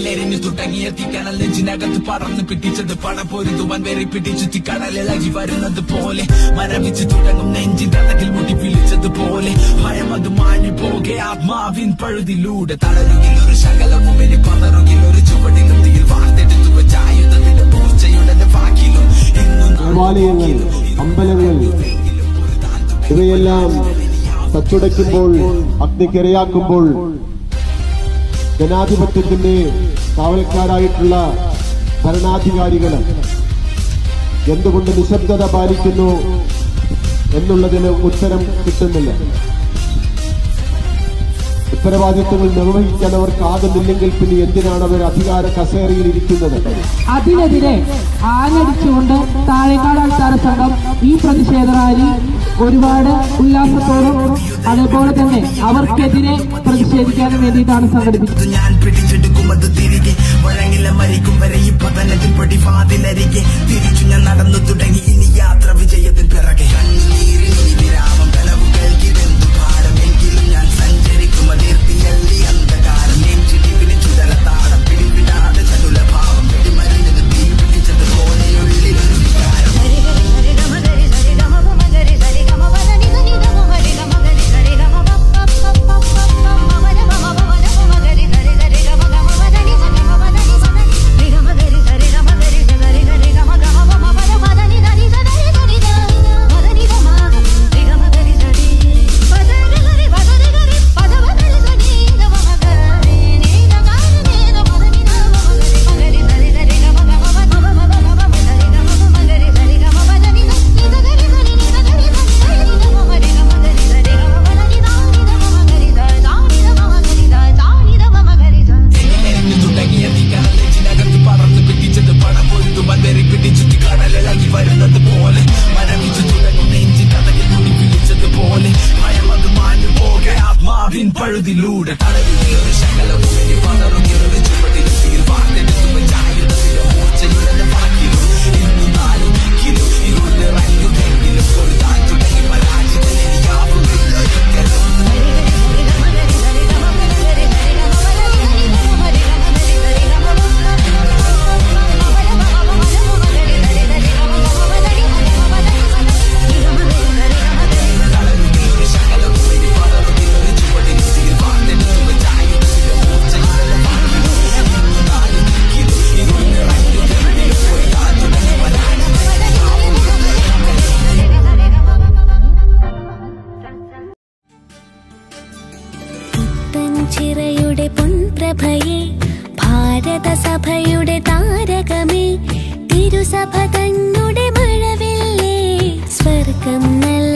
എന്നിലെരിഞ്ഞു തുടങ്ങിയ തീക്കണൽ നെഞ്ചിനകത്ത് പറന്ന് പിടിച്ചത് പട പൊരുതുവാൻ വെറി പിടിച്ചു കടലിളകി വരുന്നത് പോലെ മരവിച്ചു തുടങ്ങും നെഞ്ചിൻ തടകിൽ മുടി വിളിച്ചതുപോലെ ഭയം അത് മാഞ്ഞു പോകെ ആത്മാവിൻ പഴുതിലൂടെ തളരുകിൽ ഒരു ശകലവും ഇനി പതറുകിൽ ഒരു ചുവടിലും തീയിൽ വാർത്തെടുത്തു വെച്ച ആയുധത്തിന്റെ മൂർച്ചയുടെ വാക്കിലും എന്നും ദേവാലയങ്ങൾ അമ്പലങ്ങൾ ഇവയെല്ലാം തച്ചുടയ്ക്കുമ്പോൾ അഗ്നിക്കിരയാക്കുമ്പോൾ ജനാധിപത്യത്തിന്റെ കാവൽക്കാരായിട്ടുള്ള ഭരണാധികാരികൾ എന്തുകൊണ്ട് നിശബ്ദത പാലിക്കുന്നു എന്നുള്ളതിന് ഉത്തരം കിട്ടുന്നില്ല ഉത്തരവാദിത്വങ്ങൾ നിർവഹിക്കാൻ അവർക്കാകുന്നില്ലെങ്കിൽ പിന്നെ എന്തിനാണ് അവർ അധികാര കസേരയിൽ ഇരിക്കുന്നത് അതിനെതിരെ ആഞ്ഞടിച്ചുകൊണ്ട് താഴേക്കാട് ആൾക്കാര സംഘം ഈ പ്രതിഷേധ റാലി ഒരുപാട് ഉല്ലാസത്തോടും അതേപോലെ തന്നെ അവർക്കെതിരെ പ്രതിഷേധിക്കാനും വേണ്ടിയിട്ടാണ് സംഘടിപ്പിച്ചത് ഇത് ഞാൻ പിടിച്ചെടുക്കും അത് തിരികെ വഴങ്ങില്ല മരിക്കും വരെ ഈ പതനത്തിൽ പടി വാതിലരികെ തിരിച്ചു ഞാൻ നടന്നു തുടങ്ങി ഇനി യാത്ര വിജയത്തിൽ പിറകെ കണ്ണീരിൽ ഇനി വിരാമം കനവുകൾക്കിതെന്തു ഭാരം എങ്കിലും ഞാൻ സഞ്ചരിക്കും അതിർത്തിയല്ലി അന്ധകാരം നെഞ്ചിടിവിന് ചുടലത്താടം പിടിവിടാതെ ചടുല ഭാവം വെടിമരുന്നിന് തീ പിടിച്ചത് പോലെയുള്ളിൽ ഒരു വികാരം സരി ഗരി സരി ഗമ ഗരി സരി ഗമ പമ ഗരി സരി ഗമ പദ നി സനി ഗമ ഗരി ഗമ ഗരി സരി ഗമ പ പ പ പ പ പ മമ ര മമ പമ ര പമ ഗരി സരി സരി ഗമ ഗമ പദ നി സനി ഗമ പദ നി സനി രി ഗമ ഗരി സരി ഗമ ഗരി സരി ഗരി ഗമ ഗമ പമ പദ പദ നി സനി സരി സരി ദ പദ നി ഗമ രി ഗമ ഗരി സരി പദ രി ഗരി പദ രി ഗരി പദ പദ നി സനി ഗമ ഗരി നി ന ഗ നി ന പദ നി ന മമ ഗരി മ ഗരി സരി സരി ഗമ ഗമ പദ പദ പദ പദ സരി ഗമ പമ ഗരി സരി ഗമ പദ നി ന നി സ ഗരി സരി നി സ ഗരി സരി സരി നി ന മമ രി ഗമ ഗരി സരി ഗമ പദ നി ദ നി ദ മമ ഗരി ദ ദ നി ദ മമ ഗരി ദ ദ നി ദ മമ ഗരി ദ എരിഞ്ഞു തുടങ്ങിയ തീക്കണൽ നെഞ്ചിനകത്ത് പറന്ന് പിടിച്ചത് പട പൊരുതുവാൻ വെറി പിടിച്ചു കടലിളകി വരുന്നത് പോലെ മരവിച്ചു തുടങ്ങും നെഞ്ചിൻ കഥകിൽ മുടി വിളിച്ചത് പോലെ ഭയം അത് മാഞ്ഞു പോകെ ആത്മാവിൻ പഴുതിലൂടെ തളരുകിൽ ഒരു ശകലവും ഇനി പതറുകിൽ ഒരു ചുവടിൽ തീയിൽ വാർത്തെടുത്തു വെച്ച ആയുധത്തിന്റെ മൂർച്ചയുടെ വാക്കിലും ഇന്നും നാലും ദിക്കിലും ഇരുളിറങ്ങും എങ്കിലും ഒരു താൻ തുടങ്ങി പരാജിതൻ എനിക്കാവുന്നില്ല ഒരിക്കലും സരി ഗരി ഗമ ഗരി സരി ഗമ പദ ഗരി സരി ഗമ പദ നി സനി ദ മമ രി ഗമ ഗരി സരി ഗമ പ പ പ മമ ര മമ പമ ര മമ ഗരി സരി സരി ഗമ ഗമ പദ നി സനി ഗമ പദ നി സനി രി ഗമ ഗരി സരി ഗമ ഗരി തളരുകിൽ ഒരു ശകലവും ഇനി പതറുകിൽ ഒരു ചുവടിൽ തീയിൽ വാർത്തെടുത്തു വെച്ച ആയുധത്തിന്റെ മൂർച്ചയുടെ വാക്കിലും ഇന്നും നാലും ദിക്കിലും ഇരുളിറങ്ങും എങ്കിലും ഒരു താൻ തുടങ്ങി പരാജിതൻ പുത്തൻചിറയുടെ പൊൻപ്രഭയെ ഭാരതസഭയുടെ താരകമേ തിരുസഭ തന്നുടെ മഴവില്ലേ സ്വർഗം നല്ല